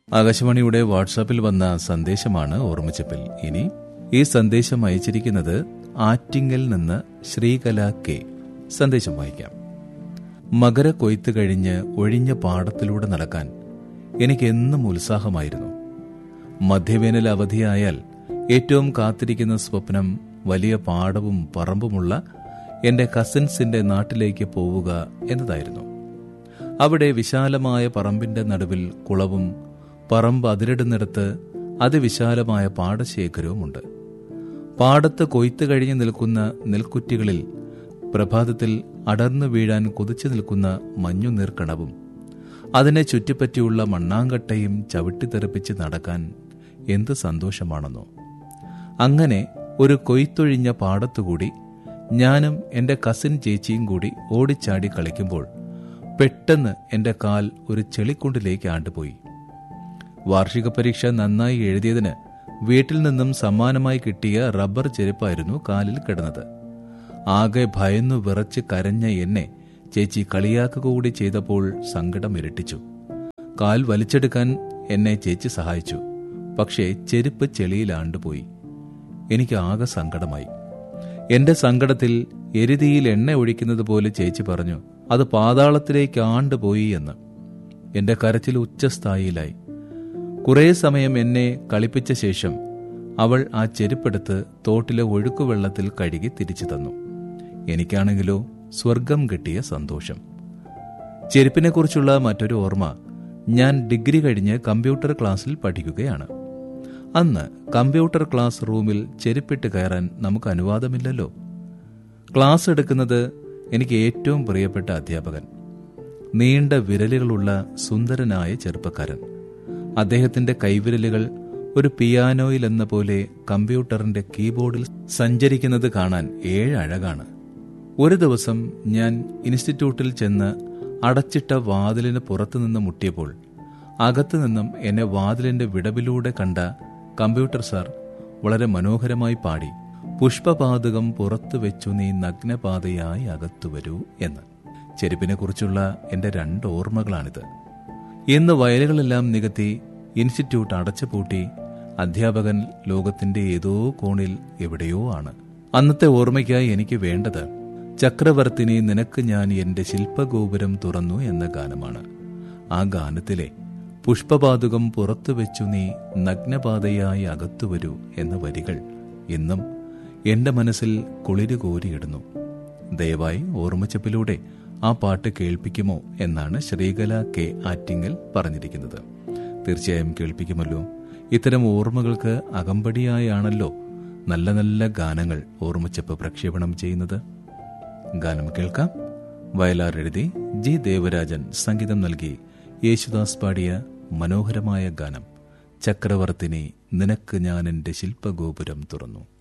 ആകാശവാണിയുടെ വാട്സാപ്പിൽ വന്ന സന്ദേശമാണ് ഓർമ്മിച്ചപ്പിൽ ഇനി ഈ സന്ദേശം അയച്ചിരിക്കുന്നത് ആറ്റിങ്ങൽ നിന്ന് ശ്രീകല കെ സന്ദേശം വായിക്കാം മകര കൊയ്ത്ത് കഴിഞ്ഞ് ഒഴിഞ്ഞ പാടത്തിലൂടെ നടക്കാൻ എനിക്ക് എന്നും ഉത്സാഹമായിരുന്നു മധ്യവേനൽ അവധിയായാൽ ഏറ്റവും കാത്തിരിക്കുന്ന സ്വപ്നം വലിയ പാടവും പറമ്പുമുള്ള എന്റെ കസിൻസിന്റെ നാട്ടിലേക്ക് പോവുക എന്നതായിരുന്നു അവിടെ വിശാലമായ പറമ്പിന്റെ നടുവിൽ കുളവും പറമ്പ് അതിരിടുന്നിടത്ത് അതിവിശാലമായ പാടശേഖരവുമുണ്ട് പാടത്ത് കൊയ്ത്ത് കഴിഞ്ഞ് നിൽക്കുന്ന നെൽക്കുറ്റികളിൽ പ്രഭാതത്തിൽ അടർന്നു വീഴാൻ കൊതിച്ചു നിൽക്കുന്ന മഞ്ഞു നീർക്കണവും അതിനെ ചുറ്റിപ്പറ്റിയുള്ള മണ്ണാങ്കട്ടയും ചവിട്ടിത്തെറിപ്പിച്ച് നടക്കാൻ എന്ത് സന്തോഷമാണെന്നോ അങ്ങനെ ഒരു കൊയ്ത്തൊഴിഞ്ഞ പാടത്തുകൂടി ഞാനും എന്റെ കസിൻ ചേച്ചിയും കൂടി ഓടിച്ചാടി കളിക്കുമ്പോൾ പെട്ടെന്ന് എന്റെ കാൽ ഒരു ചെളിക്കുണ്ടിലേക്ക് ആണ്ടുപോയി വാർഷിക പരീക്ഷ നന്നായി എഴുതിയതിന് വീട്ടിൽ നിന്നും സമ്മാനമായി കിട്ടിയ റബ്ബർ ചെരുപ്പായിരുന്നു കാലിൽ കിടന്നത് ആകെ ഭയന്നു വിറച്ച് കരഞ്ഞ എന്നെ ചേച്ചി കളിയാക്കുക കൂടി ചെയ്തപ്പോൾ സങ്കടം ഇരട്ടിച്ചു കാൽ വലിച്ചെടുക്കാൻ എന്നെ ചേച്ചി സഹായിച്ചു പക്ഷേ ചെരുപ്പ് ചെളിയിലാണ്ടുപോയി എനിക്ക് ആകെ സങ്കടമായി എന്റെ സങ്കടത്തിൽ എരുതിയിൽ എണ്ണ ഒഴിക്കുന്നത് പോലെ ചേച്ചി പറഞ്ഞു അത് പാതാളത്തിലേക്ക് ആണ്ടുപോയി എന്ന് എന്റെ കരച്ചിൽ ഉച്ചസ്ഥായിയിലായി കുറേ സമയം എന്നെ കളിപ്പിച്ച ശേഷം അവൾ ആ ചെരുപ്പെടുത്ത് തോട്ടിലെ ഒഴുക്കുവെള്ളത്തിൽ കഴുകി തിരിച്ചു തന്നു എനിക്കാണെങ്കിലോ സ്വർഗം കിട്ടിയ സന്തോഷം ചെരുപ്പിനെക്കുറിച്ചുള്ള മറ്റൊരു ഓർമ്മ ഞാൻ ഡിഗ്രി കഴിഞ്ഞ് കമ്പ്യൂട്ടർ ക്ലാസ്സിൽ പഠിക്കുകയാണ് അന്ന് കമ്പ്യൂട്ടർ ക്ലാസ് റൂമിൽ ചെരുപ്പിട്ട് കയറാൻ നമുക്ക് അനുവാദമില്ലല്ലോ ക്ലാസ് എടുക്കുന്നത് എനിക്ക് ഏറ്റവും പ്രിയപ്പെട്ട അധ്യാപകൻ നീണ്ട വിരലുകളുള്ള സുന്ദരനായ ചെറുപ്പക്കാരൻ അദ്ദേഹത്തിന്റെ കൈവിരലുകൾ ഒരു പിയാനോയിൽ എന്ന പോലെ കമ്പ്യൂട്ടറിന്റെ കീബോർഡിൽ സഞ്ചരിക്കുന്നത് കാണാൻ ഏഴഴകാണ് ഒരു ദിവസം ഞാൻ ഇൻസ്റ്റിറ്റ്യൂട്ടിൽ ചെന്ന് അടച്ചിട്ട വാതിലിന് പുറത്തുനിന്ന് മുട്ടിയപ്പോൾ അകത്തു നിന്നും എന്നെ വാതിലിന്റെ വിടവിലൂടെ കണ്ട കമ്പ്യൂട്ടർ സാർ വളരെ മനോഹരമായി പാടി പുഷ്പപാതകം പുറത്തു വെച്ചു നീ നഗ്നപാതയായി അകത്തു വരൂ എന്ന് ചെരുപ്പിനെക്കുറിച്ചുള്ള എന്റെ രണ്ട് ഓർമ്മകളാണിത് ഇന്ന് വയലുകളെല്ലാം നികത്തി ഇൻസ്റ്റിറ്റ്യൂട്ട് അടച്ചുപൂട്ടി അധ്യാപകൻ ലോകത്തിന്റെ ഏതോ കോണിൽ എവിടെയോ ആണ് അന്നത്തെ ഓർമ്മയ്ക്കായി എനിക്ക് വേണ്ടത് ചക്രവർത്തിനി നിനക്ക് ഞാൻ എന്റെ ശില്പഗോപുരം തുറന്നു എന്ന ഗാനമാണ് ആ ഗാനത്തിലെ പുഷ്പപാതുകം പുറത്തു വെച്ചു നീ നഗ്നപാതയായി അകത്തു വരൂ എന്ന വരികൾ ഇന്നും എന്റെ മനസ്സിൽ കുളിര് കോരിയിടുന്നു ദയവായി ഓർമ്മച്ചപ്പിലൂടെ ആ പാട്ട് കേൾപ്പിക്കുമോ എന്നാണ് ശ്രീകല കെ ആറ്റിങ്ങൽ പറഞ്ഞിരിക്കുന്നത് തീർച്ചയായും കേൾപ്പിക്കുമല്ലോ ഇത്തരം ഓർമ്മകൾക്ക് അകമ്പടിയായാണല്ലോ നല്ല നല്ല ഗാനങ്ങൾ ഓർമ്മച്ചപ്പ് പ്രക്ഷേപണം ചെയ്യുന്നത് ഗാനം കേൾക്കാം വയലാർ എഴുതി ജി ദേവരാജൻ സംഗീതം നൽകി യേശുദാസ് പാടിയ മനോഹരമായ ഗാനം ചക്രവർത്തിനി നിനക്ക് ഞാൻ എന്റെ ശില്പഗോപുരം തുറന്നു